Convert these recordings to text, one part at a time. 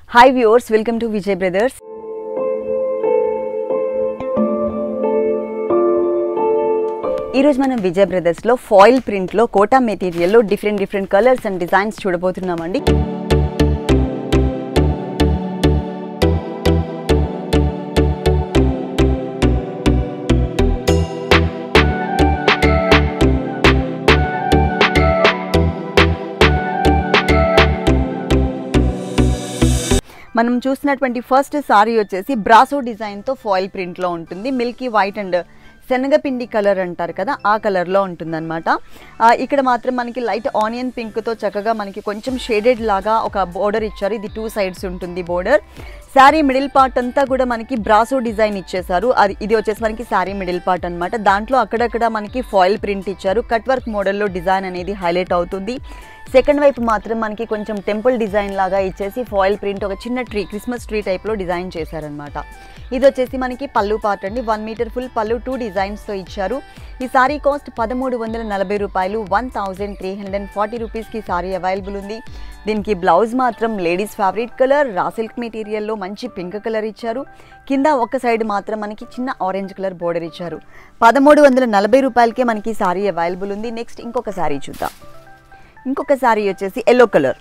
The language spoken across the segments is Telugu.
hi viewers welcome to Vijay brothers ఈరోజు మనం విజయ్ బ్రదర్స్లో ఫాయిల్ ప్రింట్లో కోటా మెటీరియల్లో different different colours and designs చూడబోతున్నామండి మనం చూసినటువంటి ఫస్ట్ సారీ వచ్చేసి బ్రాసో డిజైన్తో ఫాయిల్ ప్రింట్లో ఉంటుంది మిల్కీ వైట్ అండ్ శనగపిండి కలర్ అంటారు కదా ఆ కలర్లో ఉంటుందన్నమాట ఆ, ఇక్కడ మాత్రం మనకి లైట్ ఆనియన్ పింక్తో చక్కగా మనకి కొంచెం షేడెడ్ లాగా ఒక బోర్డర్ ఇచ్చారు ఇది టూ సైడ్స్ ఉంటుంది బోర్డర్ శారీ మిడిల్ పార్ట్ అంతా కూడా మనకి బ్రాసో డిజైన్ ఇచ్చేసారు అది ఇది వచ్చేసి మనకి శారీ మిడిల్ పార్ట్ అన్నమాట దాంట్లో అక్కడక్కడ మనకి ఫాయిల్ ప్రింట్ ఇచ్చారు కట్ వర్క్ మోడల్లో డిజైన్ అనేది హైలైట్ అవుతుంది సెకండ్ వైపు మాత్రం మనకి కొంచెం టెంపుల్ డిజైన్ లాగా ఇచ్చేసి ఫాయిల్ ప్రింట్ ఒక చిన్న ట్రీ క్రిస్మస్ ట్రీ టైప్లో డిజైన్ చేశారనమాట ఇది వచ్చేసి మనకి పళ్ళు పార్ట్ అండి వన్ మీటర్ ఫుల్ పళ్ళు టూ డిజైన్స్తో ఇచ్చారు ఈ సారీ కాస్ట్ పదమూడు వందల నలభై రూపాయలు one thousand three hundred and forty రూపీస్కి సారీ అవైలబుల్ ఉంది దీనికి బ్లౌజ్ మాత్రం ladies favourite colour raw silk మెటీరియల్లో మంచి పింక్ కలర్ ఇచ్చారు కింద ఒక సైడ్ మాత్రం మనకి చిన్న ఆరెంజ్ కలర్ బోర్డర్ ఇచ్చారు పదమూడు వందల నలభై రూపాయలకే మనకి సారీ అవైలబుల్ ఉంది నెక్స్ట్ ఇంకొక సారీ చూద్దాం ఇంకొక సారీ వచ్చేసి ఎల్లో కలర్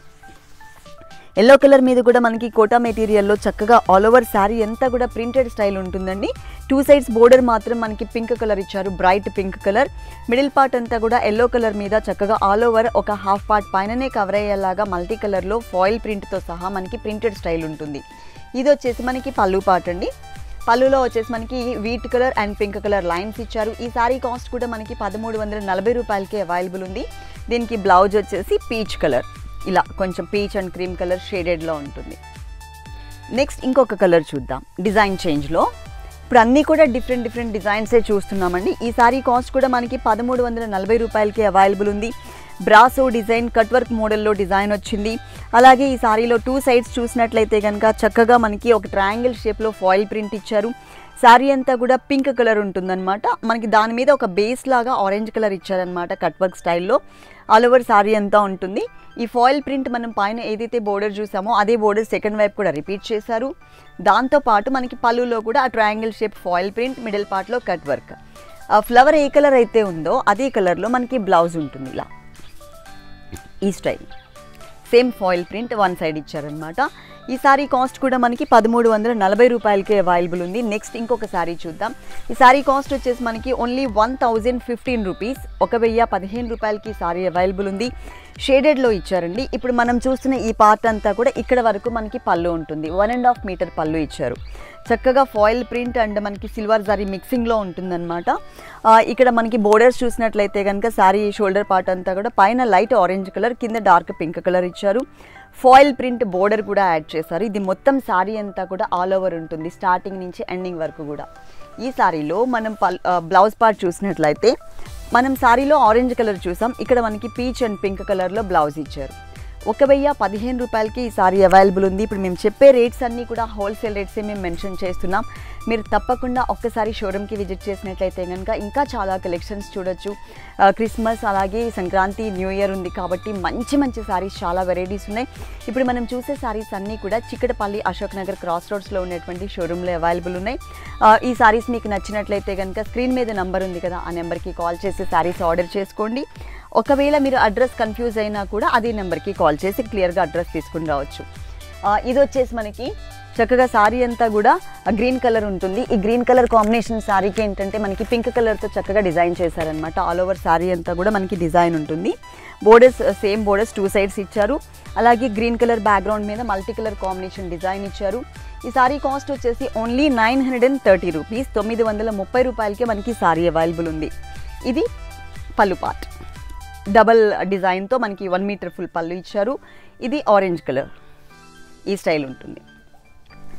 ఎల్లో కలర్ మీద కూడా మనకి కోటా మెటీరియల్లో చక్కగా ఆల్ ఓవర్ శారీ అంతా కూడా ప్రింటెడ్ స్టైల్ ఉంటుందండి టూ సైడ్స్ బోర్డర్ మాత్రం మనకి పింక్ కలర్ ఇచ్చారు bright pink colour middle part అంతా కూడా ఎల్లో కలర్ మీద చక్కగా ఆల్ ఓవర్ ఒక హాఫ్ పార్ట్ పైననే కవర్ అయ్యేలాగా మల్టీ కలర్లో ఫాయిల్ ప్రింట్తో సహా మనకి ప్రింటెడ్ స్టైల్ ఉంటుంది ఇది వచ్చేసి మనకి పళ్ళు పార్ట్ అండి పళ్ళులో వచ్చేసి మనకి wheat colour and pink colour lines ఇచ్చారు ఈ సారీ కాస్ట్ కూడా మనకి పదమూడు వందల నలభై రూపాయలకి అవైలబుల్ ఉంది దీనికి బ్లౌజ్ వచ్చేసి పీచ్ కలర్ ఇలా కొంచెం పీచ్ అండ్ క్రీమ్ కలర్ షేడెడ్లో ఉంటుంది నెక్స్ట్ ఇంకొక కలర్ చూద్దాం డిజైన్ చేంజ్లో ఇప్పుడు అన్నీ కూడా డిఫరెంట్ డిఫరెంట్ డిజైన్సే చూస్తున్నామండి ఈ సారీ కాస్ట్ కూడా మనకి పదమూడు వందల నలభై రూపాయలకి అవైలబుల్ ఉంది బ్రాసో డిజైన్ కట్ వర్క్ మోడల్లో డిజైన్ వచ్చింది అలాగే ఈ సారీలో టూ సైడ్స్ చూసినట్లయితే కనుక చక్కగా మనకి ఒక ట్రయాంగిల్ షేప్లో ఫాయిల్ ప్రింట్ ఇచ్చారు శారీ అంతా కూడా పింక్ కలర్ ఉంటుందన్నమాట మనకి దాని మీద ఒక బేస్ లాగా ఆరెంజ్ కలర్ ఇచ్చారనమాట కట్ వర్క్ స్టైల్లో ఆల్ ఓవర్ శారీ అంతా ఉంటుంది ఈ ఫాయిల్ ప్రింట్ మనం పైన ఏదైతే బోర్డర్ చూసామో అదే బోర్డర్ సెకండ్ వైపు కూడా రిపీట్ చేశారు దాంతోపాటు మనకి పళ్ళులో కూడా ఆ triangle shape foil print middle పార్ట్లో కట్ వర్క్ ఆ ఫ్లవర్ ఏ కలర్ అయితే ఉందో అదే కలర్లో మనకి బ్లౌజ్ ఉంటుంది ఇలా ఈ style same foil print one side ఇచ్చారనమాట ఈ సారీ కాస్ట్ కూడా మనకి పదమూడు వందల నలభై రూపాయలకే అవైలబుల్ ఉంది నెక్స్ట్ ఇంకొక సారీ చూద్దాం ఈ సారీ కాస్ట్ వచ్చేసి మనకి only one thousand fifteen rupees ఒక వెయ్యి పదిహేను రూపాయలకి ఈ సారీ అవైలబుల్ ఉంది షేడెడ్లో ఇచ్చారండి ఇప్పుడు మనం చూస్తున్న ఈ పార్ట్ అంతా కూడా ఇక్కడ వరకు మనకి పళ్ళు ఉంటుంది వన్ అండ్ హాఫ్ మీటర్ పళ్ళు ఇచ్చారు చక్కగా ఫాయిల్ ప్రింట్ అండ్ మనకి సిల్వర్ జరీ మిక్సింగ్లో ఉంటుందన్నమాట ఆ, ఇక్కడ మనకి బోర్డర్స్ చూసినట్లయితే కనుక శారీ షోల్డర్ పార్ట్ అంతా కూడా పైన లైట్ ఆరెంజ్ కలర్ కింద డార్క్ పింక్ కలర్ ఇచ్చారు ఫాయిల్ ప్రింట్ బోర్డర్ కూడా యాడ్ చేశారు ఇది మొత్తం శారీ అంతా కూడా ఆల్ ఓవర్ ఉంటుంది స్టార్టింగ్ నుంచి ఎండింగ్ వరకు కూడా ఈ శారీలో మనం పల్ బ్లౌజ్ పార్ట్ చూసినట్లయితే మనం శారీలో ఆరెంజ్ కలర్ చూసాం ఇక్కడ మనకి పీచ్ అండ్ పింక్ కలర్లో బ్లౌజ్ ఇచ్చారు ఒక వెయ్యి పదిహేను రూపాయలకి ఈ సారీ అవైలబుల్ ఉంది ఇప్పుడు మేము చెప్పే రేట్స్ అన్నీ కూడా హోల్సేల్ రేట్సే మేము మెన్షన్ చేస్తున్నాం మీరు తప్పకుండా ఒక్కసారి షోరూమ్కి విజిట్ చేసినట్లయితే కనుక ఇంకా చాలా కలెక్షన్స్ చూడొచ్చు ఆ, క్రిస్మస్ అలాగే సంక్రాంతి న్యూ ఇయర్ ఉంది కాబట్టి మంచి మంచి సారీస్ చాలా వెరైటీస్ ఉన్నాయి ఇప్పుడు మనం చూసే సారీస్ అన్నీ కూడా చిక్కడపల్లి అశోక్ నగర్ క్రాస్ రోడ్స్లో ఉన్నటువంటి షోరూంలో అవైలబుల్ ఉన్నాయి ఆ, ఈ సారీస్ మీకు నచ్చినట్లయితే కనుక స్క్రీన్ మీద నెంబర్ ఉంది కదా ఆ నెంబర్కి కాల్ చేసి సారీస్ ఆర్డర్ చేసుకోండి ఒకవేళ మీరు అడ్రస్ కన్ఫ్యూజ్ అయినా కూడా అదే నెంబర్కి కాల్ చేసి క్లియర్గా అడ్రస్ తీసుకుని రావచ్చు ఆ, ఇది వచ్చేసి మనకి చక్కగా సారీ అంతా కూడా గ్రీన్ కలర్ ఉంటుంది ఈ గ్రీన్ కలర్ కాంబినేషన్ సారీకి ఏంటంటే మనకి పింక్ కలర్తో చక్కగా డిజైన్ చేశారనమాట ఆల్ ఓవర్ సారీ అంతా కూడా మనకి డిజైన్ ఉంటుంది borders same borders two sides ఇచ్చారు అలాగే గ్రీన్ కలర్ బ్యాక్గ్రౌండ్ మీద మల్టీ కలర్ కాంబినేషన్ డిజైన్ ఇచ్చారు ఈ సారీ కాస్ట్ వచ్చేసి only nine hundred and thirty rupees తొమ్మిది వందల ముప్పై రూపాయలకే మనకి సారీ అవైలబుల్ ఉంది ఇది పళ్ళు పార్ట్ డబల్ డిజైన్తో మనకి వన్ మీటర్ ఫుల్ పళ్ళు ఇచ్చారు ఇది ఆరెంజ్ కలర్ ఈ స్టైల్ ఉంటుంది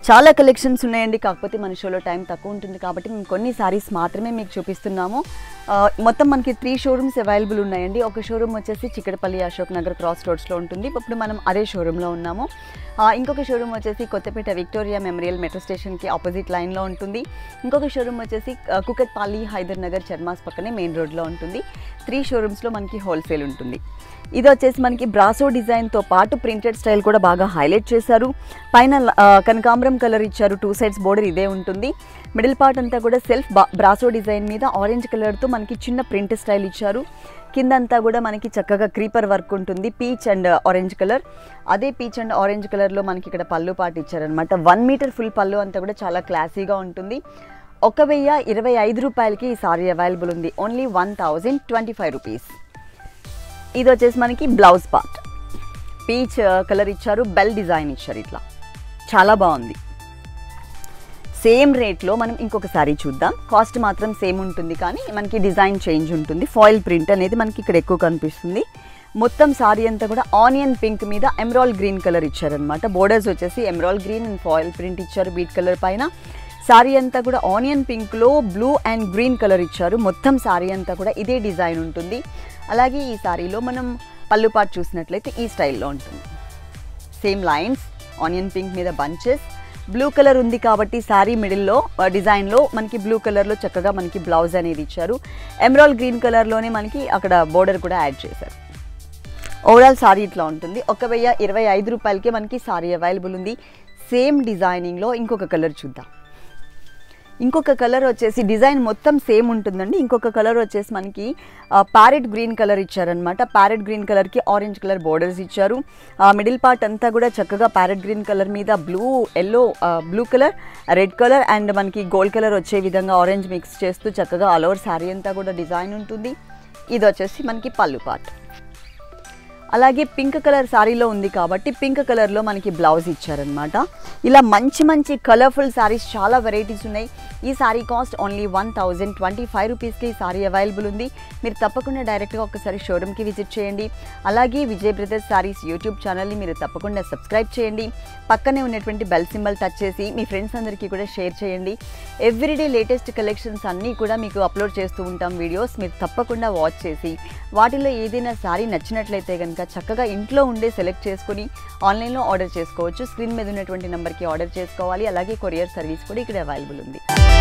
చాలా కలెక్షన్స్ ఉన్నాయండి కాకపోతే మన షోలో టైం తక్కువ ఉంటుంది కాబట్టి మేము కొన్ని సారీస్ మాత్రమే మీకు చూపిస్తున్నాము ఆ, మొత్తం మనకి త్రీ షోరూమ్స్ అవైలబుల్ ఉన్నాయండి ఒక షోరూమ్ వచ్చేసి చిక్కడపల్లి అశోక్ నగర్ క్రాస్ రోడ్స్లో ఉంటుంది ఇప్పుడు మనం అదే షోరూంలో ఉన్నాము ఆ, ఇంకొక షోరూమ్ వచ్చేసి కొత్తపేట విక్టోరియా మెమోరియల్ మెట్రో స్టేషన్కి ఆపోజిట్ లైన్లో ఉంటుంది ఇంకొక షోరూమ్ వచ్చేసి ఆ, కుకట్పల్లి హైదర్ నగర్ చర్మాస్ పక్కనే మెయిన్ రోడ్లో ఉంటుంది త్రీ షోరూమ్స్లో మనకి హోల్సేల్ ఉంటుంది ఇది వచ్చేసి మనకి బ్రాసో డిజైన్తో పాటు ప్రింటెడ్ స్టైల్ కూడా బాగా హైలైట్ చేశారు పైన ఆ, కనకాంబరం కలర్ ఇచ్చారు టూ సైడ్స్ బోర్డర్ ఇదే ఉంటుంది మిడిల్ పార్ట్ అంతా కూడా సెల్ఫ్ బ్రాసో డిజైన్ మీద ఆరెంజ్ కలర్తో మనకి చిన్న ప్రింట్ స్టైల్ ఇచ్చారు కిందంతా కూడా మనకి చక్కగా క్రీపర్ వర్క్ ఉంటుంది పీచ్ అండ్ ఆరెంజ్ కలర్ అదే పీచ్ అండ్ ఆరెంజ్ కలర్లో మనకి ఇక్కడ పళ్ళు పాటు ఇచ్చారనమాట వన్ మీటర్ ఫుల్ పళ్ళు అంతా కూడా చాలా క్లాసీగా ఉంటుంది ఒక వెయ్యి ఇరవై ఐదు రూపాయలకి ఈ సారీ అవైలబుల్ ఉంది only one thousand twenty five rupees ఇది వచ్చేసి మనకి బ్లౌజ్ పార్ట్ పీచ్ కలర్ ఇచ్చారు బెల్ డిజైన్ ఇచ్చారు ఇట్లా చాలా బాగుంది సేమ్ రేట్లో మనం ఇంకొక సారీ చూద్దాం కాస్ట్ మాత్రం సేమ్ ఉంటుంది కానీ మనకి డిజైన్ చేంజ్ ఉంటుంది ఫాయిల్ ప్రింట్ అనేది మనకి ఇక్కడ ఎక్కువ కనిపిస్తుంది మొత్తం సారీ అంతా కూడా ఆనియన్ పింక్ మీద ఎమరాల్ గ్రీన్ కలర్ ఇచ్చారనమాట బోర్డర్స్ వచ్చేసి emerald green and foil print ఇచ్చారు బీట్ కలర్ పైన సారీ అంతా కూడా ఆనియన్ పింక్లో బ్లూ అండ్ గ్రీన్ కలర్ ఇచ్చారు మొత్తం సారీ అంతా కూడా ఇదే డిజైన్ ఉంటుంది అలాగే ఈ సారీలో మనం పళ్ళు పాటు చూసినట్లయితే ఈ స్టైల్లో ఉంటుంది సేమ్ లైన్స్ ఆనియన్ పింక్ మీద బంచెస్ బ్లూ కలర్ ఉంది కాబట్టి శారీ మిడిల్లో డిజైన్లో మనకి బ్లూ కలర్లో చక్కగా మనకి బ్లౌజ్ అనేది ఇచ్చారు ఎమరాల్ గ్రీన్ కలర్లోనే మనకి అక్కడ బోర్డర్ కూడా యాడ్ చేశారు ఓవరాల్ సారీ ఇట్లా ఉంటుంది ఒక వెయ్యి ఇరవై ఐదు రూపాయలకే మనకి సారీ అవైలబుల్ ఉంది సేమ్ డిజైనింగ్లో ఇంకొక కలర్ చూద్దాం ఇంకొక కలర్ వచ్చేసి డిజైన్ మొత్తం సేమ్ ఉంటుందండి ఇంకొక కలర్ వచ్చేసి మనకి ప్యారెట్ గ్రీన్ కలర్ ఇచ్చారనమాట ప్యారెట్ గ్రీన్ కలర్కి ఆరెంజ్ కలర్ బోర్డర్స్ ఇచ్చారు మిడిల్ పార్ట్ అంతా కూడా చక్కగా ప్యారెట్ గ్రీన్ కలర్ మీద blue yellow blue colour red colour and మనకి గోల్డ్ కలర్ వచ్చే విధంగా ఆరెంజ్ మిక్స్ చేస్తూ చక్కగా ఆల్ ఓవర్ శారీ అంతా కూడా డిజైన్ ఉంటుంది ఇది వచ్చేసి మనకి పళ్ళు పార్ట్ అలాగే పింక్ కలర్ శారీలో ఉంది కాబట్టి పింక్ కలర్లో మనకి బ్లౌజ్ ఇచ్చారనమాట ఇలా మంచి మంచి కలర్ఫుల్ శారీస్ చాలా వెరైటీస్ ఉన్నాయి ఈ sari cost only one thousand twenty five రూపీస్కి ఈ శారీ అవైలబుల్ ఉంది మీరు తప్పకుండా డైరెక్ట్గా ఒకసారి షోరూమ్కి విజిట్ చేయండి అలాగే విజయ్ బ్రదర్స్ శారీస్ యూట్యూబ్ ఛానల్ని మీరు తప్పకుండా సబ్స్క్రైబ్ చేయండి పక్కనే ఉన్నటువంటి బెల్ సింబల్ టచ్ చేసి మీ ఫ్రెండ్స్ అందరికీ కూడా షేర్ చేయండి ఎవ్రీడే లేటెస్ట్ కలెక్షన్స్ అన్నీ కూడా మీకు అప్లోడ్ చేస్తూ ఉంటాం వీడియోస్ మీరు తప్పకుండా వాచ్ చేసి వాటిలో ఏదైనా శారీ నచ్చినట్లయితే కనుక చక్కగా ఇంట్లో ఉండే సెలెక్ట్ చేసుకుని ఆన్లైన్లో ఆర్డర్ చేసుకోవచ్చు స్క్రీన్ మీద ఉన్నటువంటి నెంబర్కి ఆర్డర్ చేసుకోవాలి అలాగే కొరియర్ సర్వీస్ కూడా ఇక్కడ అవైలబుల్ ఉంది